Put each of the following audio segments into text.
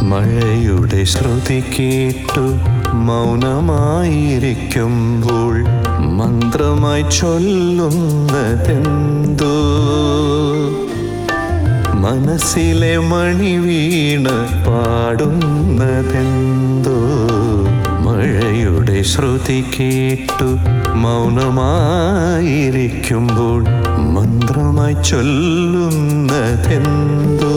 മഴയുടെ ശ്രുതി കേട്ടു മൗനമായിരിക്കുമ്പോൾ മന്ത്രമായി ചൊല്ലുന്നതെന്തോ മനസ്സിലെ മണി വീണ് പാടുന്നതെന്തോ മഴയുടെ ശ്രുതി കേട്ടു മൗനമായിരിക്കുമ്പോൾ മന്ത്രമായി ചൊല്ലുന്നതെന്തോ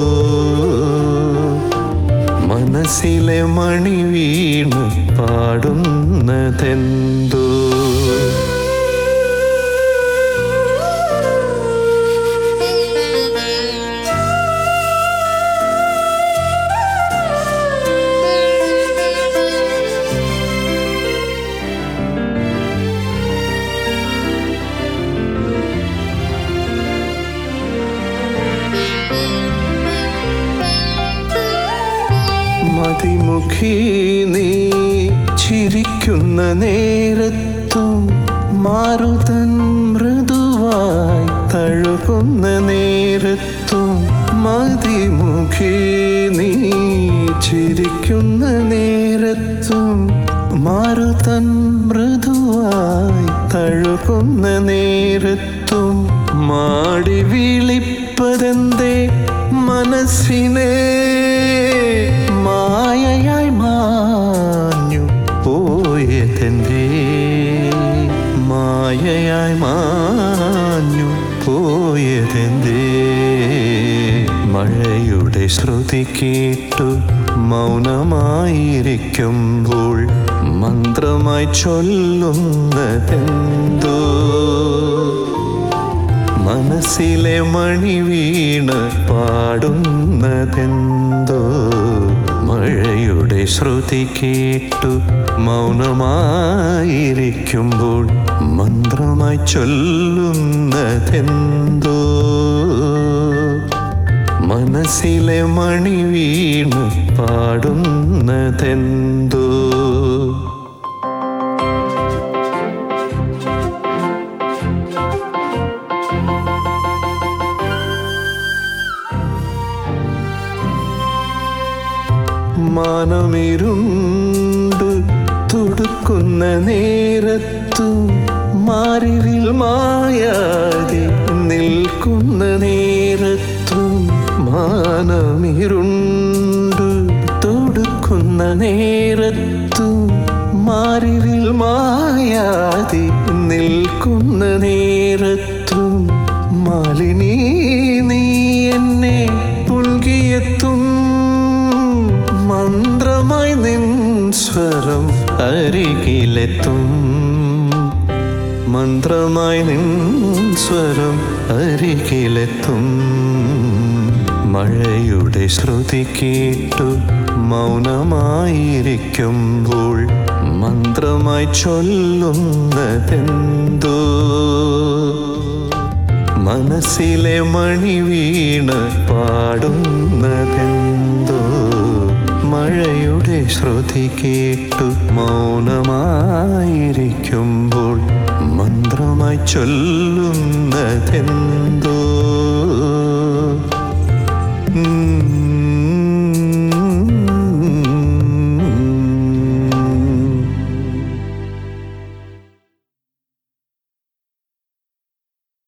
മനസ്സിലെ മണി വീണ് പാടുന്നതെന്തോ മതിമുഖി നീ ചിരിക്കുന്ന നേരത്തും മാറുതൻ മൃദുവായി തഴുകുന്ന നേരത്തും മതിമുഖി നീ ചിരിക്കുന്ന നേരത്തും മാറുതൻ മൃദുവായി തഴുകുന്ന നേരത്തും മാടി വിളിപ്പതെന്തേ മനസ്സിനെ മായയായി മാഞ്ഞു പോയതെന്തേ മായയായി മാഞ്ഞു പോയതെന്തേ മഴയുടെ ശ്രുതി കേട്ടു മൗനമായിരിക്കുമ്പോൾ മന്ത്രമായി ചൊല്ലുന്നതെന്തോ മനസ്സിലെ മണി വീണ് പാടുന്നതെന്തോ മഴയുടെ ശ്രുതി കേട്ടു മൗനമായിരിക്കുമ്പോൾ മന്ത്രമായി ചൊല്ലുന്നതെന്തോ മനസ്സിലെ മണി വീണ് പാടുന്നതെന്തോ മാനമിരുണ്ട് തുടുക്കുന്ന നേരത്തും മാറിവിൽ മായാതെ നിൽക്കുന്ന നേരത്തും മാനമിരുണ്ട് തുടുക്കുന്ന നേരത്തും മാറിവിൽ മായാതെ നിൽക്കുന്ന നേരത്തും മാലിനി നീ എന്നെ പുൽകിയെത്തും മന്ത്രമായി നിൻ സ്വരം അരികിലെത്തും മന്ത്രമായി നിൻ സ്വരം അരികിലെത്തും മഴയുടെ ശ്രുതി കേട്ടു മൗനമായിരിക്കുമ്പോൾ മന്ത്രമായി ചൊല്ലുന്നതെന്തോ മനസ്സിലെ മണി വീണ് പാടുന്നതെന്തോ മഴയുടെ ശ്രുതി കേട്ടു മൗനമായിരിക്കുമ്പോൾ മന്ത്രമായി ചൊല്ലുന്നതെന്തോ